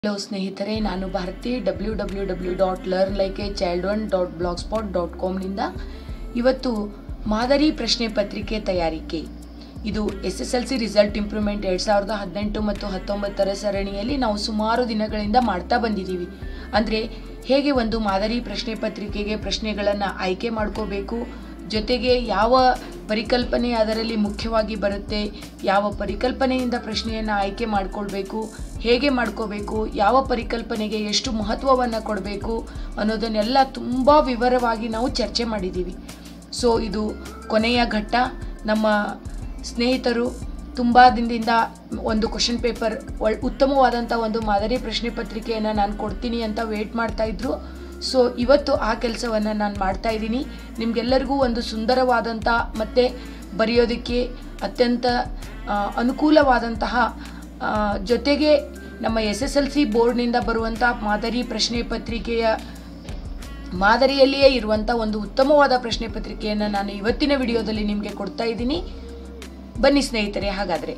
Hello ಸ್ನೇಹಿತರೆ ನಾನು Bharati W W W dot learn like a child one dot blog spot dot ಕಾಮ್ನಿಂದ ಇವತ್ತು ಮಾದರಿ ಪ್ರಶ್ನೆ ಪತ್ರಿಕೆ ತಯಾರಿಕೆ ಇದು S S L C result improvement ಎರಡು ಸಾವಿರದ ಹದಿನೆಂಟು ಮತ್ತು ಹತ್ತೊಂಬತ್ತರ ಸರಣಿಯಲ್ಲಿ ನಾವು ಸುಮಾರು ದಿನಗಳಿಂದ ಮಾಡ್ತಾ ಬಂದಿದ್ದೀವಿ ಅಂದರೆ ಹೇಗೆ ಒಂದು ಮಾದರಿ ಪ್ರಶ್ನೆ ಪತ್ರಿಕೆಗೆ ಪ್ರಶ್ನೆಗಳನ್ನು ಆಯ್ಕೆ ಮಾಡ್ಕೋಬೇಕು ಜೊತೆಗೆ ಯಾವ ಪರಿಕಲ್ಪನೆ ಅದರಲ್ಲಿ ಮುಖ್ಯವಾಗಿ ಬರುತ್ತೆ ಯಾವ ಪರಿಕಲ್ಪನೆಯಿಂದ ಪ್ರಶ್ನೆಯನ್ನು ಆಯ್ಕೆ ಮಾಡಿಕೊಳ್ಬೇಕು ಹೇಗೆ ಮಾಡ್ಕೋಬೇಕು ಯಾವ ಪರಿಕಲ್ಪನೆಗೆ ಎಷ್ಟು ಮಹತ್ವವನ್ನು ಕೊಡಬೇಕು ಅನ್ನೋದನ್ನೆಲ್ಲ ತುಂಬ ವಿವರವಾಗಿ ನಾವು ಚರ್ಚೆ ಮಾಡಿದ್ದೀವಿ ಸೊ ಇದು ಕೊನೆಯ ಘಟ್ಟ ನಮ್ಮ ಸ್ನೇಹಿತರು ತುಂಬ ದಿನದಿಂದ ಒಂದು ಕ್ವಶನ್ ಪೇಪರ್ ಒಳ್ ಉತ್ತಮವಾದಂಥ ಒಂದು ಮಾದರಿ ಪ್ರಶ್ನೆ ಪತ್ರಿಕೆಯನ್ನು ನಾನು ಕೊಡ್ತೀನಿ ಅಂತ ವೇಟ್ ಮಾಡ್ತಾ ಇದ್ರು ಸೊ ಇವತ್ತು ಆ ಕೆಲಸವನ್ನು ನಾನು ಮಾಡ್ತಾ ಇದ್ದೀನಿ ನಿಮಗೆಲ್ಲರಿಗೂ ಒಂದು ಸುಂದರವಾದಂಥ ಮತ್ತು ಬರೆಯೋದಕ್ಕೆ ಅತ್ಯಂತ ಆ, ಅನುಕೂಲವಾದಂತಹ ಆ, ಜೊತೆಗೆ ನಮ್ಮ ಎಸ್ ಎಸ್ ಎಲ್ ಸಿ ಬೋರ್ಡ್ನಿಂದ ಬರುವಂಥ ಮಾದರಿ ಪ್ರಶ್ನೆ ಪತ್ರಿಕೆಯ ಮಾದರಿಯಲ್ಲಿಯೇ ಇರುವಂಥ ಒಂದು ಉತ್ತಮವಾದ ಪ್ರಶ್ನೆ ಪತ್ರಿಕೆಯನ್ನು ನಾನು ಇವತ್ತಿನ ವಿಡಿಯೋದಲ್ಲಿ ನಿಮಗೆ ಕೊಡ್ತಾ ಇದ್ದೀನಿ ಬನ್ನಿ ಸ್ನೇಹಿತರೆ ಹಾಗಾದರೆ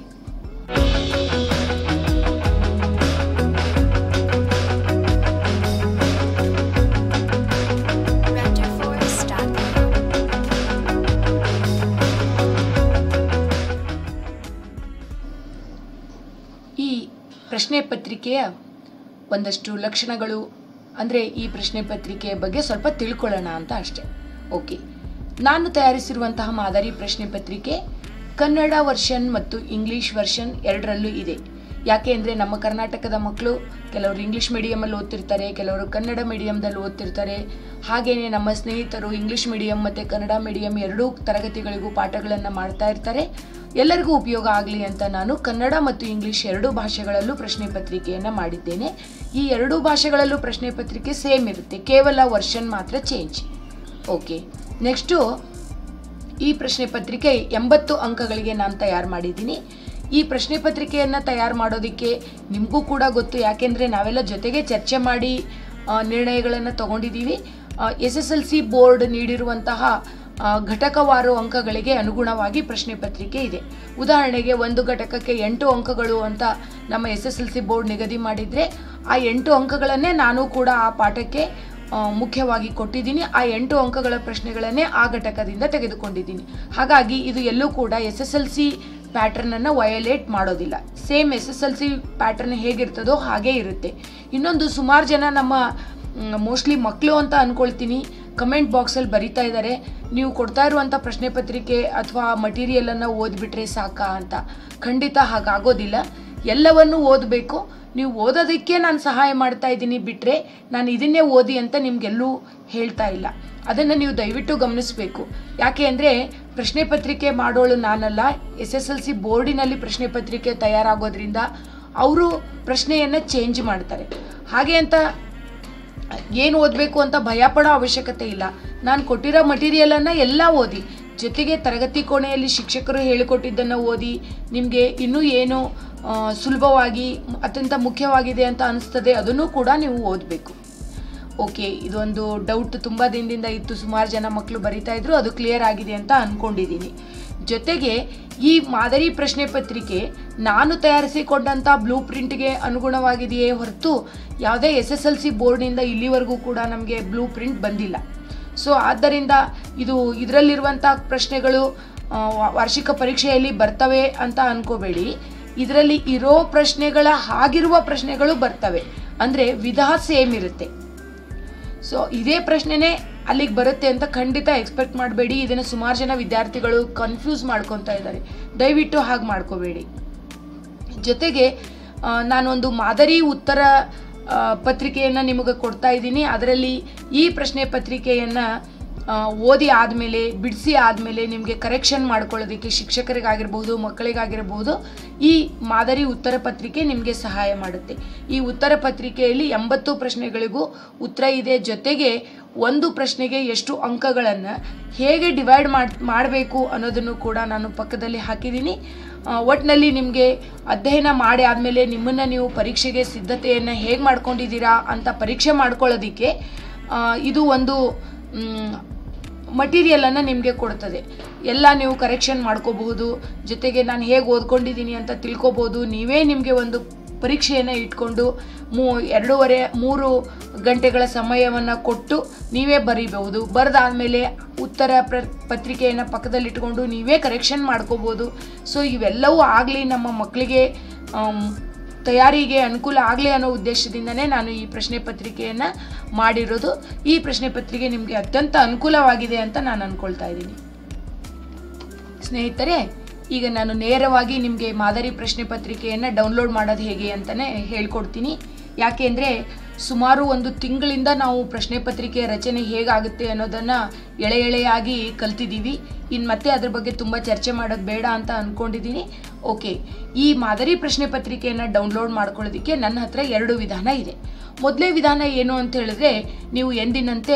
renderforest.com. ಈ ಪ್ರಶ್ನೆ ಪತ್ರಿಕೆಯ ಒಂದಷ್ಟು ಲಕ್ಷಣಗಳು ಅಂದರೆ ಈ ಪ್ರಶ್ನೆ ಪತ್ರಿಕೆಯ ಬಗ್ಗೆ ಸ್ವಲ್ಪ ತಿಳ್ಕೊಳ್ಳೋಣ ಅಂತ ಅಷ್ಟೆ ಓಕೆ ನಾನು ತಯಾರಿಸಿರುವಂತಹ ಮಾದರಿ ಪ್ರಶ್ನೆ ಪತ್ರಿಕೆ ಕನ್ನಡ ವರ್ಷನ್ ಮತ್ತು ಇಂಗ್ಲೀಷ್ ವರ್ಷನ್ ಎರಡರಲ್ಲೂ ಇದೆ ಯಾಕೆ ಅಂದರೆ ನಮ್ಮ ಕರ್ನಾಟಕದ ಮಕ್ಕಳು ಕೆಲವರು ಇಂಗ್ಲೀಷ್ ಮೀಡಿಯಮಲ್ಲಿ ಓದ್ತಿರ್ತಾರೆ ಕೆಲವರು ಕನ್ನಡ ಮೀಡಿಯಮ್ದಲ್ಲಿ ಓದ್ತಿರ್ತಾರೆ ಹಾಗೆಯೇ ನಮ್ಮ ಸ್ನೇಹಿತರು ಇಂಗ್ಲೀಷ್ ಮೀಡಿಯಂ ಮತ್ತು ಕನ್ನಡ ಮೀಡಿಯಂ ಎರಡೂ ತರಗತಿಗಳಿಗೂ ಪಾಠಗಳನ್ನು ಮಾಡ್ತಾ ಇರ್ತಾರೆ ಎಲ್ಲರಿಗೂ ಉಪಯೋಗ ಆಗಲಿ ಅಂತ ನಾನು ಕನ್ನಡ ಮತ್ತು ಇಂಗ್ಲೀಷ್ ಎರಡೂ ಭಾಷೆಗಳಲ್ಲೂ ಪ್ರಶ್ನೆ ಪತ್ರಿಕೆಯನ್ನು ಮಾಡಿದ್ದೇನೆ ಈ ಎರಡೂ ಭಾಷೆಗಳಲ್ಲೂ ಪ್ರಶ್ನೆ ಪತ್ರಿಕೆ ಸೇಮ್ ಇರುತ್ತೆ ಕೇವಲ ವರ್ಷನ್ ಮಾತ್ರ ಚೇಂಜ್ ಓಕೆ ನೆಕ್ಸ್ಟು ಈ ಪ್ರಶ್ನೆ ಪತ್ರಿಕೆ ಎಂಬತ್ತು ಅಂಕಗಳಿಗೆ ನಾನು ತಯಾರು ಮಾಡಿದ್ದೀನಿ ಈ ಪ್ರಶ್ನೆ ಪತ್ರಿಕೆಯನ್ನು ತಯಾರು ಮಾಡೋದಕ್ಕೆ ನಿಮಗೂ ಕೂಡ ಗೊತ್ತು ಯಾಕೆಂದರೆ ನಾವೆಲ್ಲ ಜೊತೆಗೆ ಚರ್ಚೆ ಮಾಡಿ ಆ, ನಿರ್ಣಯಗಳನ್ನು ತಗೊಂಡಿದ್ದೀವಿ S S L C board ನೀಡಿರುವಂತಹ ಆ, ಘಟಕವಾರು ಅಂಕಗಳಿಗೆ ಅನುಗುಣವಾಗಿ ಪ್ರಶ್ನೆ ಪತ್ರಿಕೆ ಇದೆ ಉದಾಹರಣೆಗೆ ಒಂದು ಘಟಕಕ್ಕೆ ಎಂಟು ಅಂಕಗಳು ಅಂತ ನಮ್ಮ S S L C board ನಿಗದಿ ಮಾಡಿದರೆ ಆ ಎಂಟು ಅಂಕಗಳನ್ನೇ ನಾನು ಕೂಡ ಆ ಪಾಠಕ್ಕೆ ಆ, ಮುಖ್ಯವಾಗಿ ಕೊಟ್ಟಿದ್ದೀನಿ ಆ ಎಂಟು ಅಂಕಗಳ ಪ್ರಶ್ನೆಗಳನ್ನೇ ಆ ಘಟಕದಿಂದ ತೆಗೆದುಕೊಂಡಿದ್ದೀನಿ ಹಾಗಾಗಿ ಇದು ಎಲ್ಲೂ ಕೂಡ ಎಸ್ ಎಸ್ ಎಲ್ ಸಿ ಪ್ಯಾಟರ್ನನ್ನು ವಯೋಲೇಟ್ ಮಾಡೋದಿಲ್ಲ same S S L C pattern ಹೇಗಿರ್ತದೋ ಹಾಗೇ ಇರುತ್ತೆ ಇನ್ನೊಂದು ಸುಮಾರು ಜನ ನಮ್ಮ ಮೋಸ್ಟ್ಲಿ ಮಕ್ಕಳು ಅಂತ ಅಂದ್ಕೊಳ್ತೀನಿ ಕಮೆಂಟ್ ಬಾಕ್ಸಲ್ಲಿ ಬರಿತಾ ಇದ್ದಾರೆ ನೀವು ಕೊಡ್ತಾ ಇರುವಂಥ ಪ್ರಶ್ನೆ ಪತ್ರಿಕೆ ಅಥವಾ ಮಟೀರಿಯಲನ್ನು ಓದಿಬಿಟ್ರೆ ಸಾಕಾ ಅಂತ ಖಂಡಿತ ಹಾಗಾಗೋದಿಲ್ಲ ಎಲ್ಲವನ್ನೂ ಓದಬೇಕು ನೀವು ಓದೋದಕ್ಕೆ ನಾನು ಸಹಾಯ ಮಾಡ್ತಾ ಇದ್ದೀನಿ ಬಿಟ್ಟರೆ ನಾನು ಇದನ್ನೇ ಓದಿ ಅಂತ ನಿಮಗೆಲ್ಲೂ ಹೇಳ್ತಾ ಇಲ್ಲ ಅದನ್ನು ನೀವು ದಯವಿಟ್ಟು ಗಮನಿಸಬೇಕು ಯಾಕೆ ಅಂದರೆ ಪ್ರಶ್ನೆ ಪತ್ರಿಕೆ ಮಾಡೋಳು ನಾನಲ್ಲ ಎಸ್ ಎಸ್ ಎಲ್ ಸಿ ಬೋರ್ಡಿನಲ್ಲಿ ಪ್ರಶ್ನೆ ಪತ್ರಿಕೆ ತಯಾರಾಗೋದ್ರಿಂದ ಅವರು ಪ್ರಶ್ನೆಯನ್ನು ಚೇಂಜ್ ಮಾಡ್ತಾರೆ ಹಾಗೆ ಅಂತ ಏನು ಓದಬೇಕು ಅಂತ ಭಯ ಪಡೋ ಅವಶ್ಯಕತೆ ಇಲ್ಲ ನಾನು ಕೊಟ್ಟಿರೋ ಮಟೀರಿಯಲನ್ನು ಎಲ್ಲ ಓದಿ ಜೊತೆಗೆ ತರಗತಿ ಕೋಣೆಯಲ್ಲಿ ಶಿಕ್ಷಕರು ಹೇಳಿಕೊಟ್ಟಿದ್ದನ್ನು ಓದಿ ನಿಮಗೆ ಇನ್ನೂ ಏನು ಆ, ಸುಲಭವಾಗಿ ಅತ್ಯಂತ ಮುಖ್ಯವಾಗಿದೆ ಅಂತ ಅನಿಸ್ತದೆ ಅದನ್ನು ಕೂಡ ನೀವು ಓದಬೇಕು ಓಕೆ ಇದೊಂದು ಡೌಟ್ ತುಂಬ ದಿನದಿಂದ ಇತ್ತು ಸುಮಾರು ಜನ ಮಕ್ಕಳು ಬರಿತಾ ಇದ್ರು ಅದು ಕ್ಲಿಯರ್ ಆಗಿದೆ ಅಂತ ಅಂದ್ಕೊಂಡಿದ್ದೀನಿ ಜೊತೆಗೆ ಈ ಮಾದರಿ ಪ್ರಶ್ನೆ ಪತ್ರಿಕೆ ನಾನು ತಯಾರಿಸಿಕೊಂಡಂಥ ಬ್ಲೂ ಪ್ರಿಂಟ್ಗೆ ಅನುಗುಣವಾಗಿದೆಯೇ ಹೊರತು ಯಾವುದೇ ಎಸ್ ಎಸ್ ಎಲ್ ಸಿ ಬೋರ್ಡ್ನಿಂದ ಇಲ್ಲಿವರೆಗೂ ಕೂಡ ನಮಗೆ ಬ್ಲೂ ಪ್ರಿಂಟ್ ಬಂದಿಲ್ಲ ಸೊ ಆದ್ದರಿಂದ ಇದು ಇದರಲ್ಲಿರುವಂಥ ಪ್ರಶ್ನೆಗಳು ಆ, ವಾ- ವಾರ್ಷಿಕ ಪರೀಕ್ಷೆಯಲ್ಲಿ ಬರ್ತವೆ ಅಂತ ಅನ್ಕೋಬೇಡಿ ಇದರಲ್ಲಿ ಇರೋ ಪ್ರಶ್ನೆಗಳ ಹಾಗಿರುವ ಪ್ರಶ್ನೆಗಳು ಬರ್ತವೆ ಅಂದರೆ ವಿಧ ಸೇಮ್ ಇರುತ್ತೆ ಸೊ ಇದೇ ಪ್ರಶ್ನೆನೇ ಅಲ್ಲಿಗೆ ಬರುತ್ತೆ ಅಂತ ಖಂಡಿತ ಎಕ್ಸ್ಪೆಕ್ಟ್ ಮಾಡಬೇಡಿ ಇದನ್ನು ಸುಮಾರು ಜನ ವಿದ್ಯಾರ್ಥಿಗಳು ಕನ್ಫ್ಯೂಸ್ ಮಾಡ್ಕೊತಾ ಇದ್ದಾರೆ ದಯವಿಟ್ಟು ಹಾಗೆ ಮಾಡ್ಕೋಬೇಡಿ ಜೊತೆಗೆ ಆ, ನಾನೊಂದು ಮಾದರಿ ಉತ್ತರ ಆ, ಪತ್ರಿಕೆಯನ್ನು ನಿಮಗೆ ಕೊಡ್ತಾ ಇದ್ದೀನಿ ಅದರಲ್ಲಿ ಈ ಪ್ರಶ್ನೆ ಪತ್ರಿಕೆಯನ್ನು ಆ, ಓದಿ ಆದಮೇಲೆ ಬಿಡಿಸಿ ಆದಮೇಲೆ ನಿಮಗೆ ಕರೆಕ್ಷನ್ ಮಾಡ್ಕೊಳ್ಳೋದಕ್ಕೆ ಶಿಕ್ಷಕರಿಗಾಗಿರ್ಬೋದು ಮಕ್ಕಳಿಗಾಗಿರ್ಬೋದು ಈ ಮಾದರಿ ಉತ್ತರ ಪತ್ರಿಕೆ ನಿಮಗೆ ಸಹಾಯ ಮಾಡುತ್ತೆ ಈ ಉತ್ತರ ಪತ್ರಿಕೆಯಲ್ಲಿ ಎಂಬತ್ತು ಪ್ರಶ್ನೆಗಳಿಗೂ ಉತ್ತರ ಇದೆ ಜೊತೆಗೆ ಒಂದು ಪ್ರಶ್ನೆಗೆ ಎಷ್ಟು ಅಂಕಗಳನ್ನು ಹೇಗೆ ಡಿವೈಡ್ ಮಾಡಿ ಮಾಡಬೇಕು ಅನ್ನೋದನ್ನು ಕೂಡ ನಾನು ಪಕ್ಕದಲ್ಲಿ ಹಾಕಿದ್ದೀನಿ ಆ, ಒಟ್ಟಿನಲ್ಲಿ ನಿಮಗೆ ಅಧ್ಯಯನ ಮಾಡಿ ಆದಮೇಲೆ ನಿಮ್ಮನ್ನು ನೀವು ಪರೀಕ್ಷೆಗೆ ಸಿದ್ಧತೆಯನ್ನು ಹೇಗೆ ಮಾಡ್ಕೊಂಡಿದ್ದೀರಾ ಅಂತ ಪರೀಕ್ಷೆ ಮಾಡ್ಕೊಳ್ಳೋದಕ್ಕೆ ಆ, ಇದು ಒಂದು ಮಟೀರಿಯಲನ್ನು ನಿಮಗೆ ಕೊಡ್ತದೆ ಎಲ್ಲ ನೀವು ಕರೆಕ್ಷನ್ ಮಾಡ್ಕೋಬಹುದು ಜೊತೆಗೆ ನಾನು ಹೇಗೆ ಓದ್ಕೊಂಡಿದ್ದೀನಿ ಅಂತ ತಿಳ್ಕೊಬೋದು ನೀವೇ ನಿಮಗೆ ಒಂದು ಪರೀಕ್ಷೆಯನ್ನು ಇಟ್ಕೊಂಡು ಮೂ ಎರಡೂವರೆ ಮೂರು ಗಂಟೆಗಳ ಸಮಯವನ್ನು ಕೊಟ್ಟು ನೀವೇ ಬರೀಬಹುದು ಬರೆದಾದ್ಮೇಲೆ ಉತ್ತರ ಪ್ರ ಪತ್ರಿಕೆಯನ್ನು ಪಕ್ಕದಲ್ಲಿಟ್ಕೊಂಡು ನೀವೇ ಕರೆಕ್ಷನ್ ಮಾಡ್ಕೋಬೋದು ಸೊ ಇವೆಲ್ಲವೂ ಆಗಲಿ ನಮ್ಮ ಮಕ್ಕಳಿಗೆ ಆಮ್, ತಯಾರಿಗೆ ಅನುಕೂಲ ಆಗಲಿ ಅನ್ನೋ ಉದ್ದೇಶದಿಂದನೇ ನಾನು ಈ ಪ್ರಶ್ನೆ ಪತ್ರಿಕೆಯನ್ನು ಮಾಡಿರೋದು ಈ ಪ್ರಶ್ನೆ ಪತ್ರಿಕೆ ನಿಮಗೆ ಅತ್ಯಂತ ಅನುಕೂಲವಾಗಿದೆ ಅಂತ ನಾನು ಅಂದ್ಕೊಳ್ತಾ ಇದ್ದೀನಿ ಸ್ನೇಹಿತರೆ ಈಗ ನಾನು ನೇರವಾಗಿ ನಿಮಗೆ ಮಾದರಿ ಪ್ರಶ್ನೆ ಪತ್ರಿಕೆಯನ್ನು ಡೌನ್ಲೋಡ್ ಮಾಡೋದು ಹೇಗೆ ಅಂತಲೇ ಹೇಳ್ಕೊಡ್ತೀನಿ ಯಾಕೆಂದರೆ ಸುಮಾರು ಒಂದು ತಿಂಗಳಿಂದ ನಾವು ಪ್ರಶ್ನೆ ಪತ್ರಿಕೆ ರಚನೆ ಹೇಗಾಗುತ್ತೆ ಅನ್ನೋದನ್ನು ಎಳೆ ಎಳೆಯಾಗಿ ಕಲ್ತಿದ್ದೀವಿ ಇನ್ನು ಮತ್ತೆ ಅದ್ರ ಬಗ್ಗೆ ತುಂಬ ಚರ್ಚೆ ಮಾಡೋದು ಬೇಡ ಅಂತ ಅಂದ್ಕೊಂಡಿದ್ದೀನಿ ಓಕೆ ಈ ಮಾದರಿ ಪ್ರಶ್ನೆ ಪತ್ರಿಕೆಯನ್ನು ಡೌನ್ಲೋಡ್ ಮಾಡ್ಕೊಳ್ಳೋದಕ್ಕೆ ನನ್ನ ಹತ್ರ ಎರಡು ವಿಧಾನ ಇದೆ ಮೊದಲೇ ವಿಧಾನ ಏನು ಅಂತ ಹೇಳಿದ್ರೆ ನೀವು ಎಂದಿನಂತೆ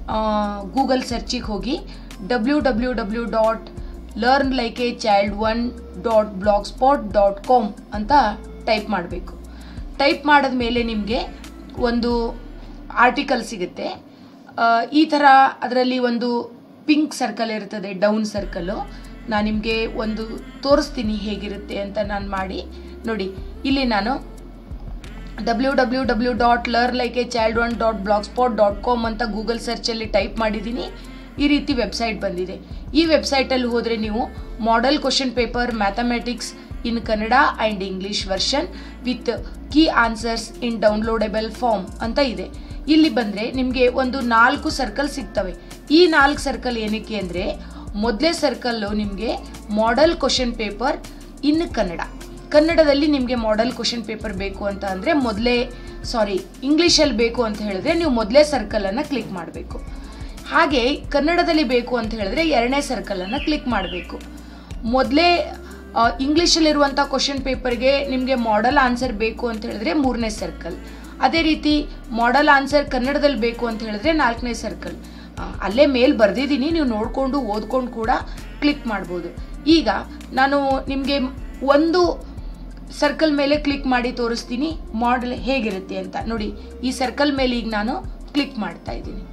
ಗೂಗಲ್ ಸರ್ಚಿಗೆ ಹೋಗಿ W W W dot learn like a child one dot blog spot dot com ಅಂತ ಟೈಪ್ ಮಾಡಬೇಕು ಟೈಪ್ ಮಾಡಿದ ಮೇಲೆ ನಿಮಗೆ ಒಂದು ಆರ್ಟಿಕಲ್ ಸಿಗುತ್ತೆ ಆ, ಈ ಥರ ಅದರಲ್ಲಿ ಒಂದು ಪಿಂಕ್ ಸರ್ಕಲ್ ಇರ್ತದೆ ಡೌನ್ ಸರ್ಕಲ್ಲು ನಾನು ನಿಮಗೆ ಒಂದು ತೋರಿಸ್ತೀನಿ ಹೇಗಿರುತ್ತೆ ಅಂತ ನಾನು ಮಾಡಿ ನೋಡಿ ಇಲ್ಲಿ ನಾನು W W W dot learn like a child one dot blog spot dot com ಅಂತ ಗೂಗಲ್ ಸರ್ಚಲ್ಲಿ ಟೈಪ್ ಮಾಡಿದ್ದೀನಿ ಈ ರೀತಿ ವೆಬ್ಸೈಟ್ ಬಂದಿದೆ ಈ ವೆಬ್ಸೈಟಲ್ಲಿ ಹೋದರೆ ನೀವು model question paper mathematics in Kannada and English version with key answers in downloadable form ಅಂತ ಇದೆ ಇಲ್ಲಿ ಬಂದರೆ ನಿಮಗೆ ಒಂದು ನಾಲ್ಕು ಸರ್ಕಲ್ ಸಿಗ್ತವೆ ಈ ನಾಲ್ಕು ಸರ್ಕಲ್ ಏನಕ್ಕೆ ಅಂದರೆ ಮೊದಲೇ ಸರ್ಕಲ್ಲು ನಿಮಗೆ model question paper in Kannada ಕನ್ನಡದಲ್ಲಿ ನಿಮಗೆ ಮಾಡೆಲ್ ಕ್ವಶನ್ ಪೇಪರ್ ಬೇಕು ಅಂತ ಅಂದರೆ ಮೊದಲೇ ಸಾರಿ ಇಂಗ್ಲೀಷಲ್ಲಿ ಬೇಕು ಅಂತ ಹೇಳಿದ್ರೆ ನೀವು ಮೊದಲೇ ಸರ್ಕಲನ್ನು ಕ್ಲಿಕ್ ಮಾಡಬೇಕು ಹಾಗೆ ಕನ್ನಡದಲ್ಲಿ ಬೇಕು ಅಂತ ಹೇಳಿದ್ರೆ ಎರಡನೇ ಸರ್ಕಲನ್ನು ಕ್ಲಿಕ್ ಮಾಡಬೇಕು ಮೊದಲೇ ಇಂಗ್ಲೀಷಲ್ಲಿರುವಂಥ ಕ್ವಶನ್ ಪೇಪರ್ಗೆ ನಿಮಗೆ ಮಾಡೆಲ್ ಆನ್ಸರ್ ಬೇಕು ಅಂತ ಹೇಳಿದ್ರೆ ಮೂರನೇ ಸರ್ಕಲ್ ಅದೇ ರೀತಿ ಮಾಡೆಲ್ ಆನ್ಸರ್ ಕನ್ನಡದಲ್ಲಿ ಬೇಕು ಅಂತ ಹೇಳಿದ್ರೆ ನಾಲ್ಕನೇ ಸರ್ಕಲ್ ಅಲ್ಲೇ ಮೇಲ್ ಬರೆದಿದ್ದೀನಿ ನೀವು ನೋಡಿಕೊಂಡು ಓದ್ಕೊಂಡು ಕೂಡ ಕ್ಲಿಕ್ ಮಾಡ್ಬೋದು ಈಗ ನಾನು ನಿಮಗೆ ಒಂದು ಸರ್ಕಲ್ ಮೇಲೆ ಕ್ಲಿಕ್ ಮಾಡಿ ತೋರಿಸ್ತೀನಿ ಮಾಡೆಲ್ ಹೇಗಿರುತ್ತೆ ಅಂತ ನೋಡಿ ಈ ಸರ್ಕಲ್ ಮೇಲೆ ಈಗ ನಾನು ಕ್ಲಿಕ್ ಮಾಡ್ತಾ ಇದ್ದೀನಿ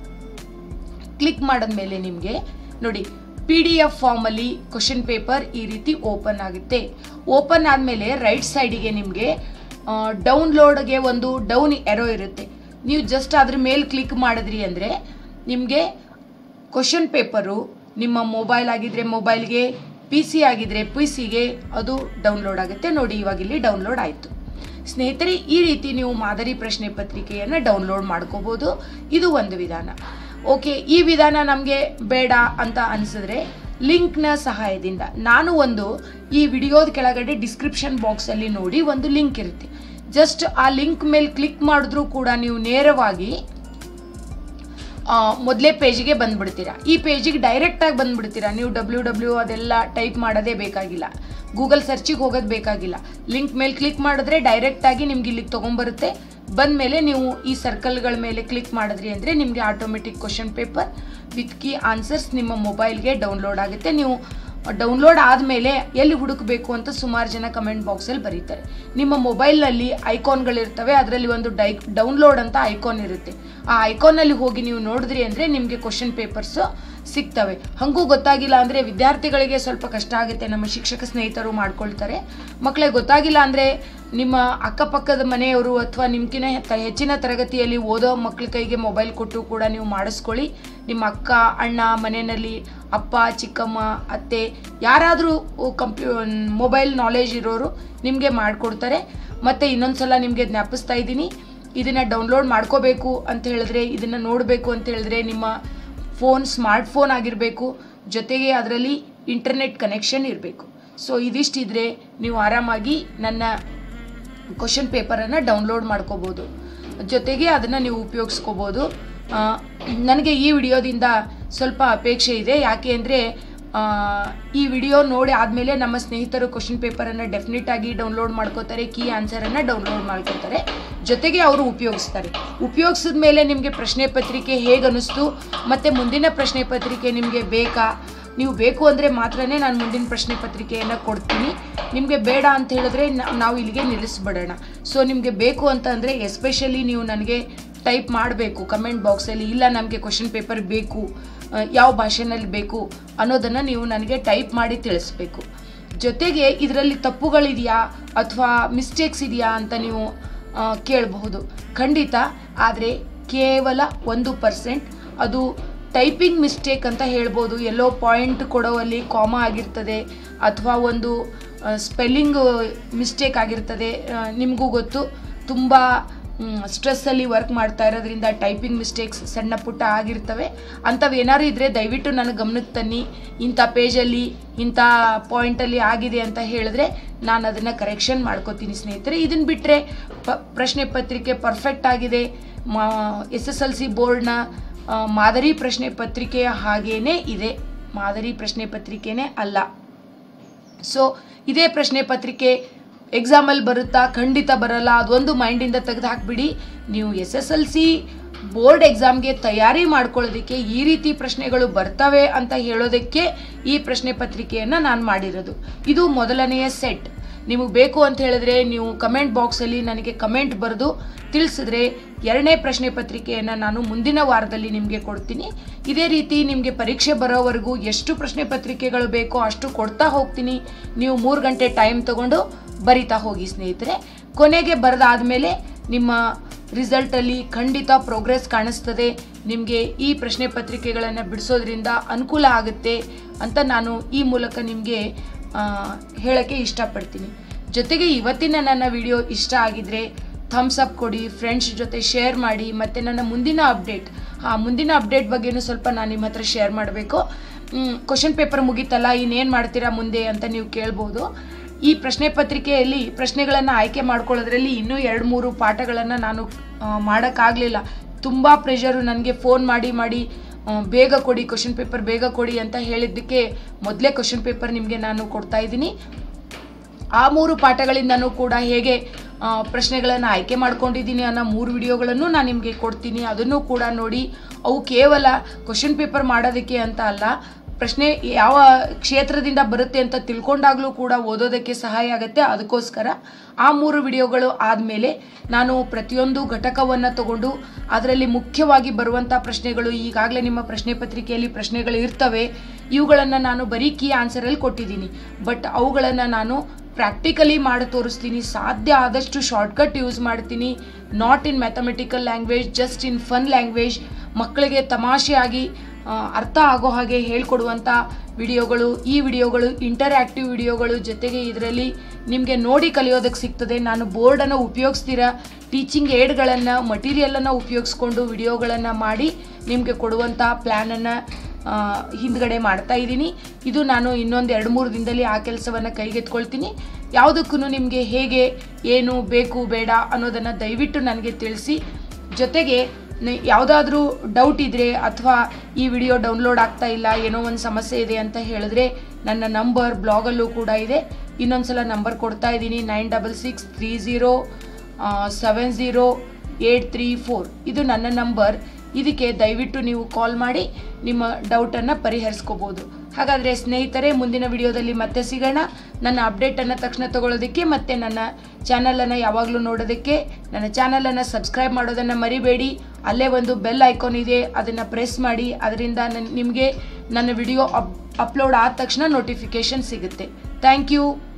ಕ್ಲಿಕ್ ಮಾಡಿದ್ಮೇಲೆ ನಿಮಗೆ ನೋಡಿ ಪಿ ಡಿ ಎಫ್ ಫಾರ್ಮಲ್ಲಿ ಕ್ವಶನ್ ಪೇಪರ್ ಈ ರೀತಿ ಓಪನ್ ಆಗುತ್ತೆ ಓಪನ್ ಆದಮೇಲೆ ರೈಟ್ ಸೈಡಿಗೆ ನಿಮಗೆ ಡೌನ್ಲೋಡ್ಗೆ ಒಂದು ಡೌನ್ ಎರೋ ಇರುತ್ತೆ ನೀವು ಜಸ್ಟ್ ಅದ್ರ ಮೇಲೆ ಕ್ಲಿಕ್ ಮಾಡಿದ್ರಿ ಅಂದರೆ ನಿಮಗೆ ಕ್ವಶನ್ ಪೇಪರು ನಿಮ್ಮ ಮೊಬೈಲ್ ಆಗಿದ್ರೆ ಮೊಬೈಲ್ಗೆ ಪಿ ಸಿ ಆಗಿದ್ರೆ ಪಿ ಸಿಗೆ ಅದು ಡೌನ್ಲೋಡ್ ಆಗುತ್ತೆ ನೋಡಿ ಇವಾಗ ಇಲ್ಲಿ ಡೌನ್ಲೋಡ್ ಆಯಿತು ಸ್ನೇಹಿತರೆ ಈ ರೀತಿ ನೀವು ಮಾದರಿ ಪ್ರಶ್ನೆ ಪತ್ರಿಕೆಯನ್ನು ಡೌನ್ಲೋಡ್ ಮಾಡ್ಕೋಬೋದು ಇದು ಒಂದು ವಿಧಾನ ಓಕೆ ಈ ವಿಧಾನ ನಮಗೆ ಬೇಡ ಅಂತ ಅನಿಸಿದ್ರೆ ಲಿಂಕ್ನ ಸಹಾಯದಿಂದ ನಾನು ಒಂದು ಈ ವಿಡಿಯೋದ ಕೆಳಗಡೆ ಡಿಸ್ಕ್ರಿಪ್ಷನ್ ಬಾಕ್ಸಲ್ಲಿ ನೋಡಿ ಒಂದು ಲಿಂಕ್ ಇರುತ್ತೆ ಜಸ್ಟ್ ಆ ಲಿಂಕ್ ಮೇಲೆ ಕ್ಲಿಕ್ ಮಾಡಿದ್ರೂ ಕೂಡ ನೀವು ನೇರವಾಗಿ ಮೊದಲೇ ಪೇಜಿಗೆ ಬಂದ್ಬಿಡ್ತೀರಾ ಈ ಪೇಜಿಗೆ ಡೈರೆಕ್ಟಾಗಿ ಬಂದ್ಬಿಡ್ತೀರಾ ನೀವು ಡಬ್ಲ್ಯೂ ಡಬ್ಲ್ಯೂ ಅದೆಲ್ಲ ಟೈಪ್ ಮಾಡೋದೇ ಬೇಕಾಗಿಲ್ಲ ಗೂಗಲ್ ಸರ್ಚಿಗೆ ಹೋಗೋದು ಬೇಕಾಗಿಲ್ಲ ಲಿಂಕ್ ಮೇಲೆ ಕ್ಲಿಕ್ ಮಾಡಿದ್ರೆ ಡೈರೆಕ್ಟಾಗಿ ನಿಮ್ಗೆ ಇಲ್ಲಿಗೆ ತೊಗೊಂಬರುತ್ತೆ ಬಂದಮೇಲೆ ನೀವು ಈ ಸರ್ಕಲ್ಗಳ ಮೇಲೆ ಕ್ಲಿಕ್ ಮಾಡಿದ್ರಿ ಅಂದರೆ ನಿಮಗೆ automatic question paper with key answers ನಿಮ್ಮ ಮೊಬೈಲ್ಗೆ ಡೌನ್ಲೋಡ್ ಆಗುತ್ತೆ ನೀವು ಡೌನ್ಲೋಡ್ ಆದಮೇಲೆ ಎಲ್ಲಿ ಹುಡುಕಬೇಕು ಅಂತ ಸುಮಾರು ಜನ ಕಮೆಂಟ್ ಬಾಕ್ಸಲ್ಲಿ ಬರೀತಾರೆ ನಿಮ್ಮ ಮೊಬೈಲ್ನಲ್ಲಿ ಐಕಾನ್ಗಳಿರ್ತವೆ ಅದರಲ್ಲಿ ಒಂದು ಡೈ ಡೌನ್ಲೋಡ್ ಅಂತ ಐಕಾನ್ ಇರುತ್ತೆ ಆ ಐಕಾನಲ್ಲಿ ಹೋಗಿ ನೀವು ನೋಡಿದ್ರಿ ಅಂದರೆ ನಿಮಗೆ ಕ್ವಶನ್ ಪೇಪರ್ಸು ಸಿಗ್ತವೆ ಹಾಗೂ ಗೊತ್ತಾಗಿಲ್ಲ ಅಂದರೆ ವಿದ್ಯಾರ್ಥಿಗಳಿಗೆ ಸ್ವಲ್ಪ ಕಷ್ಟ ಆಗುತ್ತೆ ನಮ್ಮ ಶಿಕ್ಷಕ ಸ್ನೇಹಿತರು ಮಾಡ್ಕೊಳ್ತಾರೆ ಮಕ್ಕಳಿಗೆ ಗೊತ್ತಾಗಿಲ್ಲ ಅಂದರೆ ನಿಮ್ಮ ಅಕ್ಕಪಕ್ಕದ ಮನೆಯವರು ಅಥವಾ ನಿಮ್ಗಿನ ಹೆಚ್ಚಿನ ತರಗತಿಯಲ್ಲಿ ಓದೋ ಮಕ್ಕಳ ಕೈಗೆ ಮೊಬೈಲ್ ಕೊಟ್ಟು ಕೂಡ ನೀವು ಮಾಡಿಸ್ಕೊಳ್ಳಿ ನಿಮ್ಮ ಅಕ್ಕ ಅಣ್ಣ ಮನೆಯಲ್ಲಿ ಅಪ್ಪ ಚಿಕ್ಕಮ್ಮ ಅತ್ತೆ ಯಾರಾದರೂ ಕಂಪ್ಯೂ ಮೊಬೈಲ್ ನಾಲೆಜ್ ಇರೋರು ನಿಮಗೆ ಮಾಡಿಕೊಡ್ತಾರೆ ಮತ್ತು ಇನ್ನೊಂದ್ಸಲ ನಿಮಗೆ ಜ್ಞಾಪಿಸ್ತಾ ಇದ್ದೀನಿ ಇದನ್ನು ಡೌನ್ಲೋಡ್ ಮಾಡ್ಕೋಬೇಕು ಅಂತ ಹೇಳಿದ್ರೆ ಇದನ್ನು ನೋಡಬೇಕು ಅಂತ ಹೇಳಿದ್ರೆ ನಿಮ್ಮ ಫೋನ್ ಸ್ಮಾರ್ಟ್ ಫೋನ್ ಆಗಿರಬೇಕು ಜೊತೆಗೆ ಅದರಲ್ಲಿ ಇಂಟರ್ನೆಟ್ ಕನೆಕ್ಷನ್ ಇರಬೇಕು ಸೊ ಇದಿಷ್ಟಿದ್ರೆ ನೀವು ಆರಾಮಾಗಿ ನನ್ನ ಕ್ವಶನ್ ಪೇಪರನ್ನು ಡೌನ್ಲೋಡ್ ಮಾಡ್ಕೋಬೋದು ಜೊತೆಗೆ ಅದನ್ನು ನೀವು ಉಪಯೋಗಿಸ್ಕೋಬೋದು ಆ, ನನಗೆ ಈ ವಿಡಿಯೋದಿಂದ ಸ್ವಲ್ಪ ಅಪೇಕ್ಷೆ ಇದೆ ಯಾಕೆ ಅಂದರೆ ಈ ವಿಡಿಯೋ ನೋಡಿ ಆದಮೇಲೆ ನಮ್ಮ ಸ್ನೇಹಿತರು ಕ್ವಶನ್ ಪೇಪರನ್ನು ಡೆಫಿನೆಟ್ ಆಗಿ ಡೌನ್ಲೋಡ್ ಮಾಡ್ಕೋತಾರೆ ಕೀ ಆನ್ಸರನ್ನು ಡೌನ್ಲೋಡ್ ಮಾಡ್ಕೋತಾರೆ ಜೊತೆಗೆ ಅವರು ಉಪಯೋಗಿಸ್ತಾರೆ ಉಪಯೋಗಿಸಿದ ಮೇಲೆ ನಿಮಗೆ ಪ್ರಶ್ನೆ ಪತ್ರಿಕೆ ಹೇಗೆ ಅನ್ನಿಸ್ತು ಮತ್ತು ಮುಂದಿನ ಪ್ರಶ್ನೆ ಪತ್ರಿಕೆ ನಿಮಗೆ ಬೇಕಾ ನೀವು ಬೇಕು ಅಂದರೆ ಮಾತ್ರನೇ ನಾನು ಮುಂದಿನ ಪ್ರಶ್ನೆ ಪತ್ರಿಕೆಯನ್ನು ಕೊಡ್ತೀನಿ ನಿಮಗೆ ಬೇಡ ಅಂತ ಹೇಳಿದ್ರೆ ನಾ- ನಾವು ಇಲ್ಲಿಗೆ ನಿಲ್ಲಿಸ್ಬಿಡೋಣ ಸೊ ನಿಮಗೆ ಬೇಕು ಅಂತ ಅಂದರೆ ಎಸ್ಪೆಷಲಿ ನೀವು ನನಗೆ ಟೈಪ್ ಮಾಡಬೇಕು ಕಮೆಂಟ್ ಬಾಕ್ಸಲ್ಲಿ ಇಲ್ಲ ನಮಗೆ ಕ್ವಶನ್ ಪೇಪರ್ ಬೇಕು ಆ, ಯಾವ ಭಾಷೆನಲ್ಲಿ ಬೇಕು ಅನ್ನೋದನ್ನು ನೀವು ನನಗೆ ಟೈಪ್ ಮಾಡಿ ತಿಳಿಸ್ಬೇಕು ಜೊತೆಗೆ ಇದರಲ್ಲಿ ತಪ್ಪುಗಳಿದೆಯಾ ಅಥವಾ ಮಿಸ್ಟೇಕ್ಸ್ ಇದೆಯಾ ಅಂತ ನೀವು ಆ, ಕೇಳಬಹುದು ಖಂಡಿತ ಆದರೆ ಕೇವಲ ಒಂದು ಪರ್ಸೆಂಟ್ ಅದು ಟೈಪಿಂಗ್ ಮಿಸ್ಟೇಕ್ ಅಂತ ಹೇಳ್ಬೋದು ಎಲ್ಲೋ ಪಾಯಿಂಟ್ ಕೊಡೋವಲ್ಲಿ ಕಾಮ ಆಗಿರ್ತದೆ ಅಥವಾ ಒಂದು ಸ್ಪೆಲ್ಲಿಂಗ್ ಮಿಸ್ಟೇಕ್ ಆಗಿರ್ತದೆ ನಿಮಗೂ ಗೊತ್ತು ತುಂಬ ಸ್ಟ್ರೆಸ್ಸಲ್ಲಿ ವರ್ಕ್ ಮಾಡ್ತಾ ಇರೋದ್ರಿಂದ ಟೈಪಿಂಗ್ ಮಿಸ್ಟೇಕ್ಸ್ ಸಣ್ಣ ಪುಟ್ಟ ಆಗಿರ್ತವೆ ಅಂಥವು ಏನಾದ್ರು ಇದ್ದರೆ ದಯವಿಟ್ಟು ನನಗೆ ಗಮನಕ್ಕೆ ತನ್ನಿ ಇಂಥ ಪೇಜಲ್ಲಿ ಇಂಥ ಪಾಯಿಂಟಲ್ಲಿ ಆಗಿದೆ ಅಂತ ಹೇಳಿದ್ರೆ ನಾನು ಅದನ್ನು ಕರೆಕ್ಷನ್ ಮಾಡ್ಕೋತೀನಿ ಸ್ನೇಹಿತರೆ ಇದನ್ನು ಬಿಟ್ಟರೆ ಪ ಪ್ರಶ್ನೆ ಪತ್ರಿಕೆ ಪರ್ಫೆಕ್ಟ್ ಆಗಿದೆ ಮಾ ಎಸ್ ಎಸ್ ಎಲ್ ಸಿ ಬೋರ್ಡ್ನ ಮಾದರಿ ಪ್ರಶ್ನೆ ಪತ್ರಿಕೆಯ ಹಾಗೇನೇ ಇದೆ ಮಾದರಿ ಪ್ರಶ್ನೆ ಪತ್ರಿಕೆನೇ ಅಲ್ಲ ಸೊ ಇದೇ ಪ್ರಶ್ನೆ ಪತ್ರಿಕೆ ಎಕ್ಸಾಮಲ್ಲಿ ಬರುತ್ತಾ ಖಂಡಿತ ಬರಲ್ಲ ಅದೊಂದು ಮೈಂಡಿಂದ ತೆಗೆದು ಹಾಕ್ಬಿಡಿ ನೀವು S S L C board ಎಕ್ಸಾಮ್ಗೆ ತಯಾರಿ ಮಾಡ್ಕೊಳ್ಳೋದಕ್ಕೆ ಈ ರೀತಿ ಪ್ರಶ್ನೆಗಳು ಬರ್ತವೆ ಅಂತ ಹೇಳೋದಕ್ಕೆ ಈ ಪ್ರಶ್ನೆ ಪತ್ರಿಕೆಯನ್ನು ನಾನು ಮಾಡಿರೋದು ಇದು ಮೊದಲನೆಯ ಸೆಟ್ ನಿಮಗೆ ಬೇಕು ಅಂತ ಹೇಳಿದ್ರೆ ನೀವು ಕಮೆಂಟ್ ಬಾಕ್ಸಲ್ಲಿ ನನಗೆ ಕಮೆಂಟ್ ಬರೆದು ತಿಳಿಸಿದ್ರೆ ಎರಡನೇ ಪ್ರಶ್ನೆ ಪತ್ರಿಕೆಯನ್ನು ನಾನು ಮುಂದಿನ ವಾರದಲ್ಲಿ ನಿಮಗೆ ಕೊಡ್ತೀನಿ ಇದೇ ರೀತಿ ನಿಮಗೆ ಪರೀಕ್ಷೆ ಬರೋವರೆಗೂ ಎಷ್ಟು ಪ್ರಶ್ನೆ ಪತ್ರಿಕೆಗಳು ಬೇಕೋ ಅಷ್ಟು ಕೊಡ್ತಾ ಹೋಗ್ತೀನಿ ನೀವು ಮೂರು ಗಂಟೆ ಟೈಮ್ ತಗೊಂಡು ಬರಿತಾ ಹೋಗಿ ಸ್ನೇಹಿತರೆ ಕೊನೆಗೆ ಬರೆದಾದ್ಮೇಲೆ ನಿಮ್ಮ ರಿಸಲ್ಟಲ್ಲಿ ಖಂಡಿತ ಪ್ರೋಗ್ರೆಸ್ ಕಾಣಿಸ್ತದೆ ನಿಮಗೆ ಈ ಪ್ರಶ್ನೆ ಪತ್ರಿಕೆಗಳನ್ನು ಬಿಡಿಸೋದ್ರಿಂದ ಅನುಕೂಲ ಆಗುತ್ತೆ ಅಂತ ನಾನು ಈ ಮೂಲಕ ನಿಮಗೆ ಹೇಳೋಕ್ಕೆ ಇಷ್ಟಪಡ್ತೀನಿ ಜೊತೆಗೆ ಇವತ್ತಿನ ನನ್ನ ವಿಡಿಯೋ ಇಷ್ಟ ಆಗಿದ್ರೆ ಥಮ್ಸ್ ಅಪ್ ಕೊಡಿ ಫ್ರೆಂಡ್ಸ್ ಜೊತೆ ಶೇರ್ ಮಾಡಿ ಮತ್ತು ನನ್ನ ಮುಂದಿನ ಅಪ್ಡೇಟ್ ಆ ಮುಂದಿನ ಅಪ್ಡೇಟ್ ಬಗ್ಗೆನೂ ಸ್ವಲ್ಪ ನಾನು ನಿಮ್ಮ ಹತ್ರ ಶೇರ್ ಮಾಡಬೇಕು ಕ್ವಶನ್ ಪೇಪರ್ ಮುಗೀತಲ್ಲ ಇನ್ನೇನು ಮಾಡ್ತೀರಾ ಮುಂದೆ ಅಂತ ನೀವು ಕೇಳ್ಬೋದು ಈ ಪ್ರಶ್ನೆ ಪತ್ರಿಕೆಯಲ್ಲಿ ಪ್ರಶ್ನೆಗಳನ್ನು ಆಯ್ಕೆ ಮಾಡ್ಕೊಳ್ಳೋದ್ರಲ್ಲಿ ಇನ್ನೂ ಎರಡು ಮೂರು ಪಾಠಗಳನ್ನು ನಾನು ಮಾಡೋಕ್ಕಾಗಲಿಲ್ಲ ತುಂಬ ಪ್ರೆಷರು ನನಗೆ ಫೋನ್ ಮಾಡಿ ಮಾಡಿ ಆ, ಬೇಗ ಕೊಡಿ ಕ್ವಶನ್ ಪೇಪರ್ ಬೇಗ ಕೊಡಿ ಅಂತ ಹೇಳಿದ್ದಕ್ಕೆ ಮೊದಲೇ ಕ್ವಶನ್ ಪೇಪರ್ ನಿಮಗೆ ನಾನು ಕೊಡ್ತಾ ಇದ್ದೀನಿ ಆ ಮೂರು ಪಾಠಗಳಿಂದನೂ ಕೂಡ ಹೇಗೆ ಪ್ರಶ್ನೆಗಳನ್ನು ಆಯ್ಕೆ ಮಾಡ್ಕೊಂಡಿದ್ದೀನಿ ಅನ್ನೋ ಮೂರು ವಿಡಿಯೋಗಳನ್ನು ನಾನು ನಿಮಗೆ ಕೊಡ್ತೀನಿ ಅದನ್ನು ಕೂಡ ನೋಡಿ ಅವು ಕೇವಲ ಕ್ವಶನ್ ಪೇಪರ್ ಮಾಡೋದಕ್ಕೆ ಅಂತ ಅಲ್ಲ ಪ್ರಶ್ನೆ ಯಾವ ಕ್ಷೇತ್ರದಿಂದ ಬರುತ್ತೆ ಅಂತ ತಿಳ್ಕೊಂಡಾಗಲೂ ಕೂಡ ಓದೋದಕ್ಕೆ ಸಹಾಯ ಆಗುತ್ತೆ ಅದಕ್ಕೋಸ್ಕರ ಆ ಮೂರು ವಿಡಿಯೋಗಳು ಆದಮೇಲೆ ನಾನು ಪ್ರತಿಯೊಂದು ಘಟಕವನ್ನು ತಗೊಂಡು ಅದರಲ್ಲಿ ಮುಖ್ಯವಾಗಿ ಬರುವಂಥ ಪ್ರಶ್ನೆಗಳು ಈಗಾಗಲೇ ನಿಮ್ಮ ಪ್ರಶ್ನೆ ಪತ್ರಿಕೆಯಲ್ಲಿ ಪ್ರಶ್ನೆಗಳು ಇರ್ತವೆ ಇವುಗಳನ್ನು ನಾನು ಬರೀ ಕೀ ಆನ್ಸರಲ್ಲಿ ಕೊಟ್ಟಿದ್ದೀನಿ ಬಟ್ ಅವುಗಳನ್ನು ನಾನು ಪ್ರಾಕ್ಟಿಕಲಿ ಮಾಡಿ ತೋರಿಸ್ತೀನಿ ಸಾಧ್ಯ ಆದಷ್ಟು ಶಾರ್ಟ್ಕಟ್ ಯೂಸ್ ಮಾಡ್ತೀನಿ not in mathematical language just in fun language ಮಕ್ಕಳಿಗೆ ತಮಾಷೆಯಾಗಿ ಆ, ಅರ್ಥ ಆಗೋ ಹಾಗೆ ಹೇಳ್ಕೊಡುವಂಥ ವಿಡಿಯೋಗಳು ಈ ವಿಡಿಯೋಗಳು ಇಂಟರ್ಯಾಕ್ಟಿವ್ ವಿಡಿಯೋಗಳು ಜೊತೆಗೆ ಇದರಲ್ಲಿ ನಿಮಗೆ ನೋಡಿ ಕಲಿಯೋದಕ್ಕೆ ಸಿಗ್ತದೆ ನಾನು ಬೋರ್ಡನ್ನು ಉಪಯೋಗಿಸ್ತೀರ ಟೀಚಿಂಗ್ ಏಡ್ಗಳನ್ನು ಮಟೀರಿಯಲನ್ನು ಉಪಯೋಗಿಸ್ಕೊಂಡು ವಿಡಿಯೋಗಳನ್ನು ಮಾಡಿ ನಿಮಗೆ ಕೊಡುವಂಥ ಪ್ಲ್ಯಾನನ್ನು ಹಿಂದ್ಗಡೆ ಮಾಡ್ತಾ ಇದ್ದೀನಿ ಇದು ನಾನು ಇನ್ನೊಂದು ಎರಡು ಮೂರು ದಿನದಲ್ಲಿ ಆ ಕೆಲಸವನ್ನು ಕೈಗೆತ್ಕೊಳ್ತೀನಿ ಯಾವುದಕ್ಕೂ ನಿಮಗೆ ಹೇಗೆ ಏನು ಬೇಕು ಬೇಡ ಅನ್ನೋದನ್ನು ದಯವಿಟ್ಟು ನನಗೆ ತಿಳಿಸಿ ಜೊತೆಗೆ ಯಾವುದಾದ್ರೂ ಡೌಟ್ ಇದ್ದರೆ ಅಥವಾ ಈ ವಿಡಿಯೋ ಡೌನ್ಲೋಡ್ ಆಗ್ತಾ ಇಲ್ಲ ಏನೋ ಒಂದು ಸಮಸ್ಯೆ ಇದೆ ಅಂತ ಹೇಳಿದ್ರೆ ನನ್ನ ನಂಬರ್ ಬ್ಲಾಗಲ್ಲೂ ಕೂಡ ಇದೆ ಇನ್ನೊಂದು ಸಲ ನಂಬರ್ ಕೊಡ್ತಾ ಇದ್ದೀನಿ nine double six three zero seven zero eight three four ಇದು ನನ್ನ ನಂಬರ್ ಇದಕ್ಕೆ ದಯವಿಟ್ಟು ನೀವು ಕಾಲ್ ಮಾಡಿ ನಿಮ್ಮ ಡೌಟನ್ನು ಪರಿಹರಿಸ್ಕೋಬೋದು ಹಾಗಾದರೆ ಸ್ನೇಹಿತರೆ ಮುಂದಿನ ವಿಡಿಯೋದಲ್ಲಿ ಮತ್ತೆ ಸಿಗೋಣ ನನ್ನ ಅಪ್ಡೇಟನ್ನು ತಕ್ಷಣ ತಗೊಳ್ಳೋದಕ್ಕೆ ಮತ್ತು ನನ್ನ ಚಾನಲನ್ನು ಯಾವಾಗಲೂ ನೋಡೋದಕ್ಕೆ ನನ್ನ ಚಾನಲನ್ನು ಸಬ್ಸ್ಕ್ರೈಬ್ ಮಾಡೋದನ್ನು ಮರಿಬೇಡಿ ಅಲ್ಲೇ ಒಂದು ಬೆಲ್ ಐಕಾನ್ ಇದೆ ಅದನ್ನು ಪ್ರೆಸ್ ಮಾಡಿ ಅದರಿಂದ ನನ್ನ ನಿಮಗೆ ನನ್ನ ವಿಡಿಯೋ ಅಪ್ ಅಪ್ಲೋಡ್ ಆದ ತಕ್ಷಣ ನೋಟಿಫಿಕೇಷನ್ ಸಿಗುತ್ತೆ ಥ್ಯಾಂಕ್ ಯು